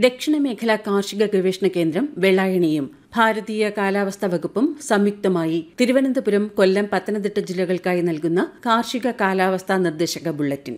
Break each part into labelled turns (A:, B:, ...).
A: ദക്ഷിണമേഖല കാർഷിക ഗവേഷണ കേന്ദ്രം വെള്ളായണിയും ഭാരതീയ കാലാവസ്ഥാ വകുപ്പും സംയുക്തമായി തിരുവനന്തപുരം കൊല്ലം പത്തനംതിട്ട ജില്ലകൾക്കായി നൽകുന്ന കാർഷിക കാലാവസ്ഥാ നിർദ്ദേശക ബുള്ളറ്റിൻ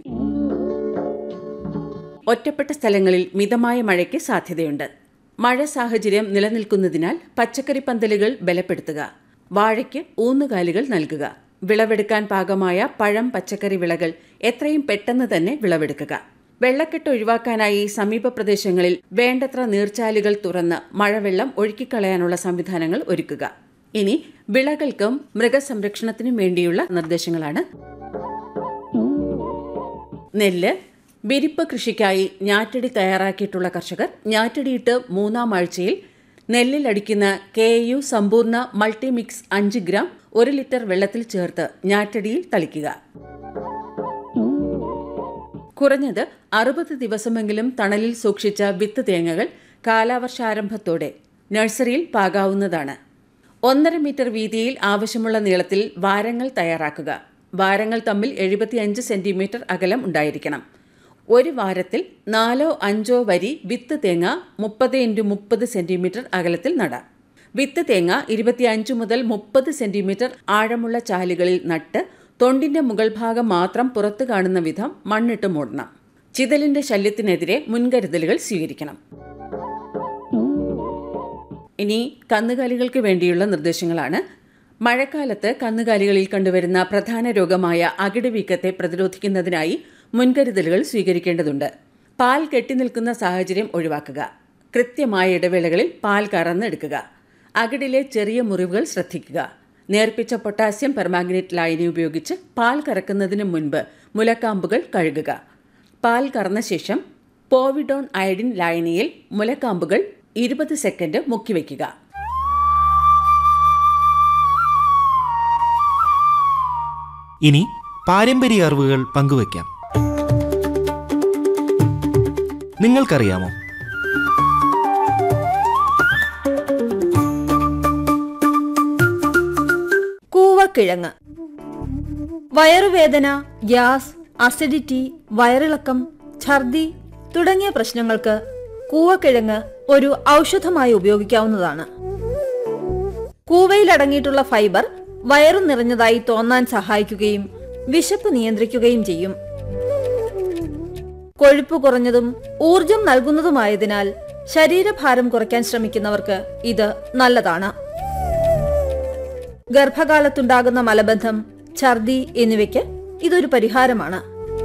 A: ഒറ്റപ്പെട്ട സ്ഥലങ്ങളിൽ മിതമായ മഴയ്ക്ക് സാധ്യതയുണ്ട് മഴ സാഹചര്യം നിലനിൽക്കുന്നതിനാൽ പച്ചക്കറി പന്തലുകൾ ബലപ്പെടുത്തുക വാഴയ്ക്ക് ഊന്നുകാലുകൾ നൽകുക വിളവെടുക്കാൻ പാകമായ പഴം പച്ചക്കറി വിളകൾ എത്രയും പെട്ടെന്ന് തന്നെ വിളവെടുക്കുക വെള്ളക്കെട്ട് ഒഴിവാക്കാനായി സമീപ പ്രദേശങ്ങളിൽ വേണ്ടത്ര നീർച്ചാലുകൾ തുറന്ന് മഴവെള്ളം ഒഴുക്കിക്കളയാനുള്ള സംവിധാനങ്ങൾ ഒരുക്കുക ഇനി വിളകൾക്കും മൃഗസംരക്ഷണത്തിനും വേണ്ടിയുള്ള നിർദ്ദേശങ്ങളാണ് നെല്ല് വിരിപ്പ് കൃഷിക്കായി ഞാറ്റടി തയ്യാറാക്കിയിട്ടുള്ള കർഷകർ ഞാറ്റടിയിട്ട് മൂന്നാം ആഴ്ചയിൽ നെല്ലിൽ അടിക്കുന്ന കെ യു സമ്പൂർണ്ണ മൾട്ടിമിക്സ് അഞ്ച് ഗ്രാം ഒരു ലിറ്റർ വെള്ളത്തിൽ ചേർത്ത് ഞാറ്റടിയിൽ തളിക്കുക കുറഞ്ഞത് അറുപത് ദിവസമെങ്കിലും തണലിൽ സൂക്ഷിച്ച വിത്ത് തേങ്ങകൾ കാലാവർഷാരംഭത്തോടെ നഴ്സറിയിൽ പാകാവുന്നതാണ് ഒന്നര മീറ്റർ വീതിയിൽ ആവശ്യമുള്ള നീളത്തിൽ വാരങ്ങൾ തയ്യാറാക്കുക വാരങ്ങൾ തമ്മിൽ എഴുപത്തിയഞ്ച് സെന്റിമീറ്റർ അകലം ഉണ്ടായിരിക്കണം ഒരു വാരത്തിൽ നാലോ അഞ്ചോ വരി വിത്ത് തേങ്ങ മുപ്പത് ഇൻറ്റു മുപ്പത് സെന്റിമീറ്റർ അകലത്തിൽ നടാം വിത്ത് തേങ്ങ ഇരുപത്തിയഞ്ച് മുതൽ മുപ്പത് സെന്റിമീറ്റർ ആഴമുള്ള ചാലുകളിൽ നട്ട് തൊണ്ടിന്റെ മുകൾ ഭാഗം മാത്രം പുറത്തു കാണുന്ന വിധം മണ്ണിട്ട് മൂടണം ചിതലിന്റെ ശല്യത്തിനെതിരെ മുൻകരുതലുകൾ സ്വീകരിക്കണം ഇനി കന്നുകാലികൾക്ക് വേണ്ടിയുള്ള നിർദ്ദേശങ്ങളാണ് മഴക്കാലത്ത് കന്നുകാലികളിൽ കണ്ടുവരുന്ന പ്രധാന രോഗമായ അകിടുവീക്കത്തെ പ്രതിരോധിക്കുന്നതിനായി മുൻകരുതലുകൾ സ്വീകരിക്കേണ്ടതുണ്ട് പാൽ കെട്ടിനിൽക്കുന്ന സാഹചര്യം ഒഴിവാക്കുക കൃത്യമായ ഇടവേളകളിൽ പാൽ കറന്നെടുക്കുക അകിടിലെ ചെറിയ മുറിവുകൾ ശ്രദ്ധിക്കുക നേർപ്പിച്ച പൊട്ടാസ്യം പെർമാഗ്നേറ്റ് ലായനി ഉപയോഗിച്ച് പാൽ കറക്കുന്നതിന് മുൻപ് മുലക്കാമ്പുകൾ കഴുകുക പാൽ കറന്ന ശേഷം പോവിഡോൺ അയഡിൻ ലായനിയിൽ മുലക്കാമ്പുകൾ ഇരുപത് സെക്കൻഡ് മുക്കിവെക്കുക
B: ഇനി പാരമ്പര്യ അറിവുകൾ പങ്കുവയ്ക്കാം നിങ്ങൾക്കറിയാമോ
C: കൂവക്കിഴങ്ങ് വയറുവേദന ഗ്യാസ് അസിഡിറ്റി വയറിളക്കം ഛർദി തുടങ്ങിയ പ്രശ്നങ്ങൾക്ക് കൂവക്കിഴങ്ങ് ഒരു ഔഷധമായി ഉപയോഗിക്കാവുന്നതാണ് കൂവയിൽ അടങ്ങിയിട്ടുള്ള ഫൈബർ വയറു നിറഞ്ഞതായി തോന്നാൻ സഹായിക്കുകയും വിശപ്പ് നിയന്ത്രിക്കുകയും ചെയ്യും കൊഴുപ്പ് കുറഞ്ഞതും ഊർജം നൽകുന്നതുമായതിനാൽ ശരീരഭാരം കുറയ്ക്കാൻ ശ്രമിക്കുന്നവർക്ക് ഇത് നല്ലതാണ് ഗർഭകാലത്തുണ്ടാകുന്ന മലബന്ധം ഛർദി എന്നിവയ്ക്ക് ഇതൊരു പരിഹാരമാണ്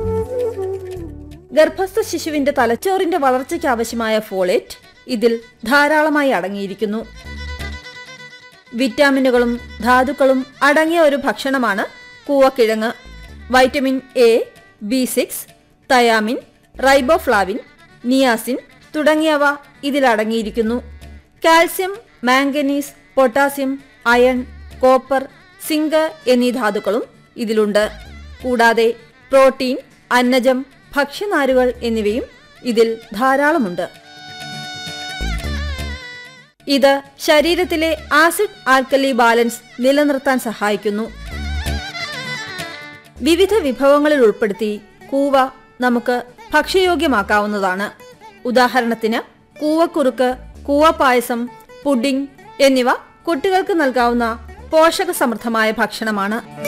C: ഗർഭസ്ഥ ശിശുവിന്റെ തലച്ചോറിന്റെ വളർച്ചയ്ക്ക് ആവശ്യമായ ഫോളേറ്റ് ഇതിൽ ധാരാളമായി അടങ്ങിയിരിക്കുന്നു വിറ്റാമിനുകളും ധാതുക്കളും അടങ്ങിയ ഒരു ഭക്ഷണമാണ് കൂവക്കിഴങ്ങ് vitamin A B six thiamine riboflavin niacin തുടങ്ങിയവ ഇതിലടങ്ങിയിരിക്കുന്നു calcium manganese potassium iron copper zinc എന്നീ ധാതുക്കളും ഇതിലുണ്ട് കൂടാതെ പ്രോട്ടീൻ അന്നജം ഭക്ഷ്യനാരുകൾ എന്നിവയും ഇതിൽ ധാരാളമുണ്ട് ഇത് ശരീരത്തിലെ ആസിഡ് ആൽക്കലി ബാലൻസ് നിലനിർത്താൻ സഹായിക്കുന്നു വിവിധ വിഭവങ്ങളിൽ ഉൾപ്പെടുത്തി കൂവ നമുക്ക് ഭക്ഷ്യയോഗ്യമാക്കാവുന്നതാണ് ഉദാഹരണത്തിന് കൂവക്കുറുക്ക് കൂവപ്പായസം പുഡിംഗ് എന്നിവ കുട്ടികൾക്ക് നൽകാവുന്ന പോഷകസമൃദ്ധമായ ഭക്ഷണമാണ്